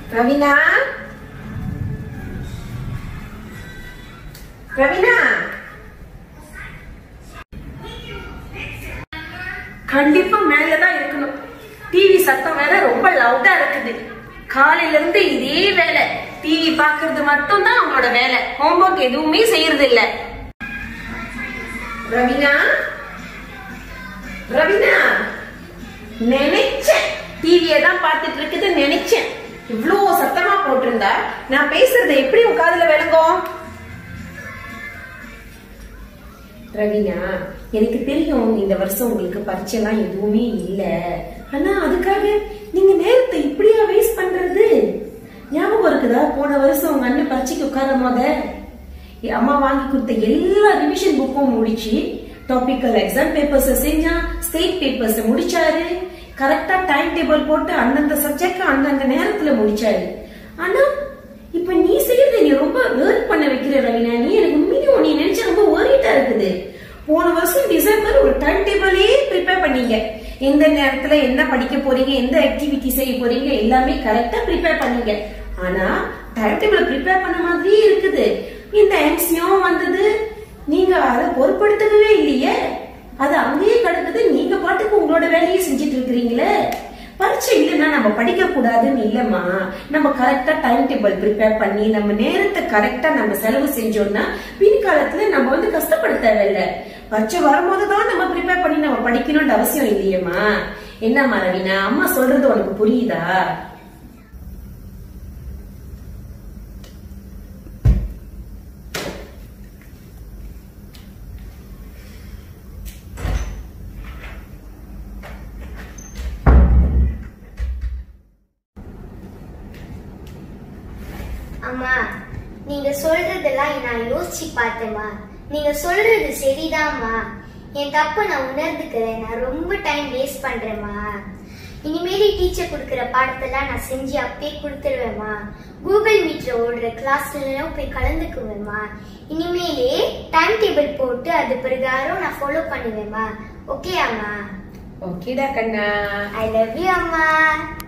ரவினா ரவினா கண்டிப்பா மேலதான் இருக்கணும் டிவி சத்தம் வேற ரொம்ப லவுடா இருக்குது காலையில இருந்து இதே வேலை டிவி பாக்குறது மட்டும் தான் அவங்களோட வேலை ஹோம்ஒர்க் எதுவுமே செய்யறது இல்ல ரவினா ரவினா நினைச்சேன் டிவியை தான் பார்த்துட்டு இருக்குது நினைச்சேன் இவ்ளோ சத்தமா போட்டிருந்தா நான் பேசுறது எப்படி உன் காதுல விளங்கும் ரவினா எனக்கு தெரியும் இந்த வருஷம் உங்களுக்கு பரீட்சைலாம் எதுவுமே இல்ல ஆனா அதுக்காக நீங்க நேரத்தை இப்படியா வேஸ்ட் பண்றது ஞாபகம் இருக்குதா போன வருஷம் உங்க அண்ணன் பரீட்சைக்கு உட்காரும் போத என் அம்மா வாங்கி கொடுத்த எல்லா ரிவிஷன் புக்கும் முடிச்சு டாபிக்கல் எக்ஸாம் பேப்பர்ஸ் செஞ்சா ஸ்டேட் பேப்பர்ஸ் முடிச்சாரு கரெக்டா டைம் டேபிள் போட்டு அந்தந்த சப்ஜெக்ட் அந்தந்த நேரத்துல முடிச்சாரு ஆனா இப்ப நீ செய்யறது நீ ரொம்ப ஏர்ன் பண்ண வைக்கிற ரவினா நீ எனக்கு மினிமம் நீ நினைச்ச ரொம்ப ஓரிட்டா இருக்குது போன வருஷம் டிசம்பர் ஒரு டைம் டேபிளே ப்ரிப்பேர் பண்ணீங்க எந்த நேரத்துல என்ன படிக்க போறீங்க எந்த ஆக்டிவிட்டி செய்ய போறீங்க எல்லாமே கரெக்டா ப்ரிப்பேர் பண்ணீங்க ஆனா டைம் டேபிள் ப்ரிப்பேர் பண்ண மாதிரியே இருக்குது இந்த எம்சியும் வந்தது நீங்க அதை பொருட்படுத்தவே இல்லையே அது அங்கேயே கிடக்குது நீங்க பாட்டுக்கு உங்களோட வேலையை செஞ்சுட்டு இருக்கிறீங்களே பரீட்சை இல்லைன்னா நம்ம படிக்க கூடாதுன்னு இல்லம்மா நம்ம கரெக்டா டைம் டேபிள் ப்ரிப்பேர் பண்ணி நம்ம நேரத்தை கரெக்டா நம்ம செலவு செஞ்சோம்னா பின்காலத்துல நம்ம வந்து கஷ்டப்பட தேவையில்ல பரீட்சை வரும்போது தான் நம்ம ப்ரிப்பேர் பண்ணி நம்ம படிக்கணும்னு அவசியம் இல்லையேம்மா என்னம்மா ரவினா அம்மா சொல்றது உனக்கு புரியுதா அம்மா நீங்க சொல்றதெல்லாம் நான் யோசிச்சு பார்த்தேம்மா நீங்க சொல்றது சரிதாம்மா என் தப்பை நான் உணர்ந்துக்கிறேன் நான் ரொம்ப டைம் வேஸ்ட் பண்றேம்மா இனிமேல் டீச்சர் கொடுக்குற பாடத்தெல்லாம் நான் செஞ்சு அப்பயே கொடுத்துருவேம்மா கூகுள் மீட்ல ஓடுற கிளாஸ்லாம் போய் கலந்துக்குவேம்மா இனிமேலே டைம் டேபிள் போட்டு அது பிரகாரம் நான் ஃபாலோ பண்ணுவேம்மா ஓகே அம்மா ஓகேடா கண்ணா ஐ லவ் யூ அம்மா